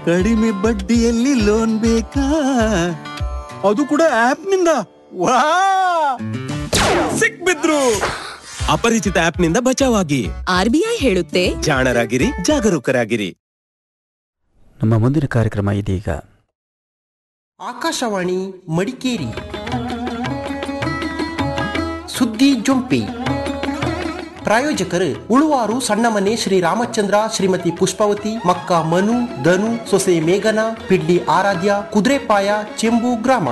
ಕಡಿಮೆ ಬಡ್ಡಿಯಲ್ಲಿ ಲೋನ್ ಬೇಕಾ ಅದು ಕೂಡ ಆಪ್ ನಿಂದ ವಾ ಸಿಕ್ಬಿದ್ರು ಅಪರಿಚಿತ ಆಪ್ ನಿಂದ ಬಚಾವಾಗಿ ಆರ್ಬಿಐ ಹೇಳುತ್ತೆ ಜಾಣರಾಗಿರಿ ಜಾಗರೂಕರಾಗಿರಿ ನಮ್ಮ ಮುಂದಿನ ಕಾರ್ಯಕ್ರಮ ಇದೀಗ ಆಕಾಶವಾಣಿ ಮಡಿಕೇರಿ ಸುದ್ದಿ ಜೊಂಪಿ ಪ್ರಾಯೋಜಕರು ಉಳುವಾರು ಸಣ್ಣಮನೆ ಶ್ರೀ ರಾಮಚಂದ್ರ ಶ್ರೀಮತಿ ಪುಷ್ಪವತಿ ಮಕ್ಕ ಮನು ಧನು ಸೊಸೆ ಮೇಘನ ಪಿಡ್ಲಿ ಆರಾಧ್ಯ ಕುದುರೆಪಾಯ ಚೆಂಬು ಗ್ರಾಮ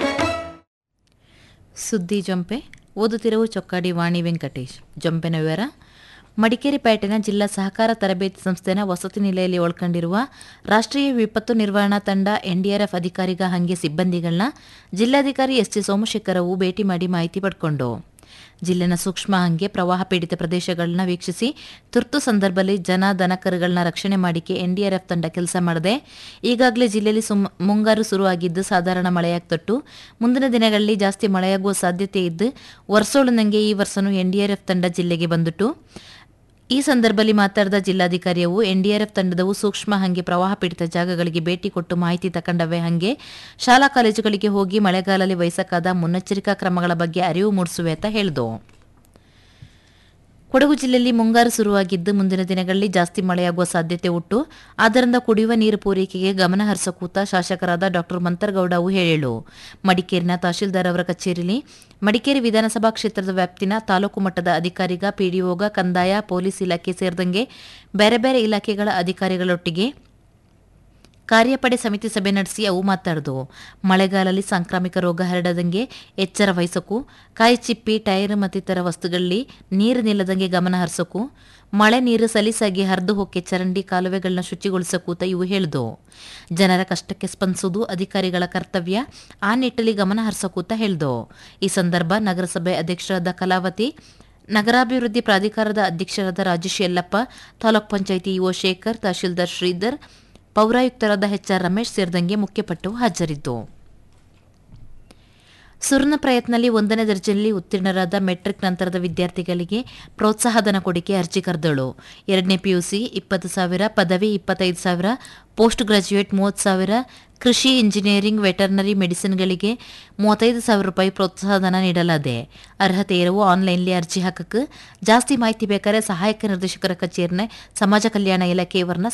ಸುದ್ದಿ ಜೊಂಪೆ ಓದುತ್ತಿರುವ ಚೊಕ್ಕಾಡಿ ವಾಣಿ ವೆಂಕಟೇಶ್ ಜೊಂಪೆನ ವಿವರ ಮಡಿಕೇರಿ ಪೇಟೆನ ಜಿಲ್ಲಾ ಸಹಕಾರ ತರಬೇತಿ ಸಂಸ್ಥೆನ ವಸತಿ ನಿಲೆಯಲ್ಲಿ ಒಳ್ಕೊಂಡಿರುವ ರಾಷ್ಟ್ರೀಯ ವಿಪತ್ತು ನಿರ್ವಹಣಾ ತಂಡ ಎನ್ಡಿಆರ್ಎಫ್ ಅಧಿಕಾರಿಗ ಹಂಗೆ ಸಿಬ್ಬಂದಿಗಳನ್ನ ಜಿಲ್ಲಾಧಿಕಾರಿ ಎಸ್ ಟಿ ಸೋಮಶೇಖರವು ಭೇಟಿ ಮಾಡಿ ಮಾಹಿತಿ ಪಡ್ಕೊಂಡು ಜಿಲ್ಲೆನ ಸೂಕ್ಷ್ಮ ಹಂಗೆ ಪ್ರವಾಹ ಪೀಡಿತ ಪ್ರದೇಶಗಳನ್ನ ವೀಕ್ಷಿಸಿ ತುರ್ತು ಸಂದರ್ಭದಲ್ಲಿ ಜನ ದನಕರುಗಳನ್ನ ರಕ್ಷಣೆ ಮಾಡಿಕೆ ಎನ್ಡಿಆರ್ಎಫ್ ತಂಡ ಕೆಲಸ ಮಾಡದೆ ಈಗಾಗಲೇ ಜಿಲ್ಲೆಯಲ್ಲಿ ಸುಮ್ ಮುಂಗಾರು ಶುರುವಾಗಿದ್ದು ಸಾಧಾರಣ ಮಳೆಯಾಗ್ತೊಟ್ಟು ಮುಂದಿನ ದಿನಗಳಲ್ಲಿ ಜಾಸ್ತಿ ಮಳೆಯಾಗುವ ಸಾಧ್ಯತೆ ಇದ್ದು ವರ್ಷೋಳನಂಗೆ ಈ ವರ್ಷನೂ ಎನ್ಡಿಆರ್ಎಫ್ ತಂಡ ಜಿಲ್ಲೆಗೆ ಬಂದುಟ್ಟು ಈ ಸಂದರ್ಭದಲ್ಲಿ ಮಾತಾಡಿದ ಜಿಲ್ಲಾಧಿಕಾರಿಯವು ಎನ್ಡಿಆರ್ಎಫ್ ತಂಡದವು ಸೂಕ್ಷ್ಮ ಹಂಗೆ ಪ್ರವಾಹ ಪೀಡಿತ ಜಾಗಗಳಿಗೆ ಭೇಟಿ ಕೊಟ್ಟು ಮಾಹಿತಿ ತಕೊಂಡವೆ ಹಂಗೆ ಶಾಲಾ ಕಾಲೇಜುಗಳಿಗೆ ಹೋಗಿ ಮಳೆಗಾಲದಲ್ಲಿ ವಹಿಸಕಾದ ಮುನ್ನೆಚ್ಚರಿಕಾ ಕ್ರಮಗಳ ಬಗ್ಗೆ ಅರಿವು ಮೂಡಿಸುವೆ ಅಂತ ಹೇಳಿದು ಕೊಡಗು ಜಿಲ್ಲೆಯಲ್ಲಿ ಮುಂಗಾರು ಶುರುವಾಗಿದ್ದು ಮುಂದಿನ ದಿನಗಳಲ್ಲಿ ಜಾಸ್ತಿ ಮಳೆಯಾಗುವ ಸಾಧ್ಯತೆ ಉಂಟು ಆದ್ದರಿಂದ ಕುಡಿಯುವ ನೀರು ಪೂರೈಕೆಗೆ ಗಮನ ಹರಿಸಕೂತ ಶಾಸಕರಾದ ಡಾಕ್ಟರ್ ಮಂತರ್ಗೌಡ ಅವು ಹೇಳಿಳು ಮಡಿಕೇರಿನ ತಹಶೀಲ್ದಾರ್ ಅವರ ಕಚೇರಿಯಲ್ಲಿ ಮಡಿಕೇರಿ ವಿಧಾನಸಭಾ ಕ್ಷೇತ್ರದ ವ್ಯಾಪ್ತಿನ ತಾಲೂಕು ಮಟ್ಟದ ಅಧಿಕಾರಿಗ ಪಿಡಿಒಗ ಕಂದಾಯ ಪೊಲೀಸ್ ಇಲಾಖೆ ಸೇರಿದಂಗೆ ಬೇರೆ ಬೇರೆ ಇಲಾಖೆಗಳ ಅಧಿಕಾರಿಗಳೊಟ್ಟಿಗೆ ಕಾರ್ಯಪಡೆ ಸಮಿತಿ ಸಭೆ ನಡೆಸಿ ಅವು ಮಾತಾಡಿದವು ಮಳೆಗಾಲದಲ್ಲಿ ಸಾಂಕ್ರಾಮಿಕ ರೋಗ ಹರಡದಂಗೆ ಎಚ್ಚರ ವಹಿಸಕು ಕಾಯಿ ಚಿಪ್ಪಿ ಟೈರ್ ಮತ್ತಿತರ ವಸ್ತುಗಳಲ್ಲಿ ನೀರು ನಿಲ್ಲದಂಗೆ ಗಮನ ಹರಿಸಕು ಮಳೆ ನೀರು ಸಲೀಸಾಗಿ ಹರಿದು ಹೋಕೆ ಚರಂಡಿ ಕಾಲುವೆಗಳನ್ನ ಶುಚಿಗೊಳಿಸಕೂತ ಇವು ಹೇಳಿದವು ಜನರ ಕಷ್ಟಕ್ಕೆ ಸ್ಪಂದಿಸುವುದು ಅಧಿಕಾರಿಗಳ ಕರ್ತವ್ಯ ಆ ನಿಟ್ಟಲ್ಲಿ ಗಮನ ಹರಿಸಕೂತ ಹೇಳಿದವು ಈ ಸಂದರ್ಭ ನಗರಸಭೆ ಅಧ್ಯಕ್ಷರಾದ ಕಲಾವತಿ ನಗರಾಭಿವೃದ್ಧಿ ಪ್ರಾಧಿಕಾರದ ಅಧ್ಯಕ್ಷರಾದ ರಾಜೇಶ್ ಯಲ್ಲಪ್ಪ ತಾಲೂಕ್ ಪಂಚಾಯಿತಿ ಇಒ ಶೇಖರ್ ತಹಶೀಲ್ದಾರ್ ಶ್ರೀಧರ್ ಪೌರಾಯುಕ್ತರಾದ ಎಚ್ಆರ್ ರಮೇಶ್ ಸೇರಿದಂಗೆ ಮುಖ್ಯಪಟ್ಟು ಹಾಜರಿದ್ದು ಸುರ್ಣ ಪ್ರಯತ್ನಲ್ಲಿ ಒಂದನೇ ದರ್ಜೆಯಲ್ಲಿ ಉತ್ತೀರ್ಣರಾದ ಮೆಟ್ರಿಕ್ ನಂತರದ ವಿದ್ಯಾರ್ಥಿಗಳಿಗೆ ಪ್ರೋತ್ಸಾಹಧನ ಕೊಡಿಕೆ ಅರ್ಜಿ ಕರೆದಳು ಎರಡನೇ ಪಿಯುಸಿ ಇಪ್ಪತ್ತು ಸಾವಿರ ಪದವಿ ಇಪ್ಪತ್ತೈದು ಸಾವಿರ ಪೋಸ್ಟ್ ಗ್ರಾಜ್ಯುಯೇಟ್ ಮೂವತ್ತು ಸಾವಿರ ಕೃಷಿ ಇಂಜಿನಿಯರಿಂಗ್ ವೆಟರ್ನರಿ ಮೆಡಿಸಿನ್ಗಳಿಗೆ ಮೂವತ್ತೈದು ಸಾವಿರ ರೂಪಾಯಿ ಪ್ರೋತ್ಸಾಹಧನ ನೀಡಲಾದೆ ಅರ್ಹತೆ ಇರುವ ಆನ್ಲೈನ್ಲಿ ಅರ್ಜಿ ಹಾಕಕ್ಕೆ ಜಾಸ್ತಿ ಮಾಹಿತಿ ಬೇಕಾದ್ರೆ ಸಹಾಯಕ ನಿರ್ದೇಶಕರ ಕಚೇರಿನ ಸಮಾಜ ಕಲ್ಯಾಣ ಇಲಾಖೆಯವರನ್ನ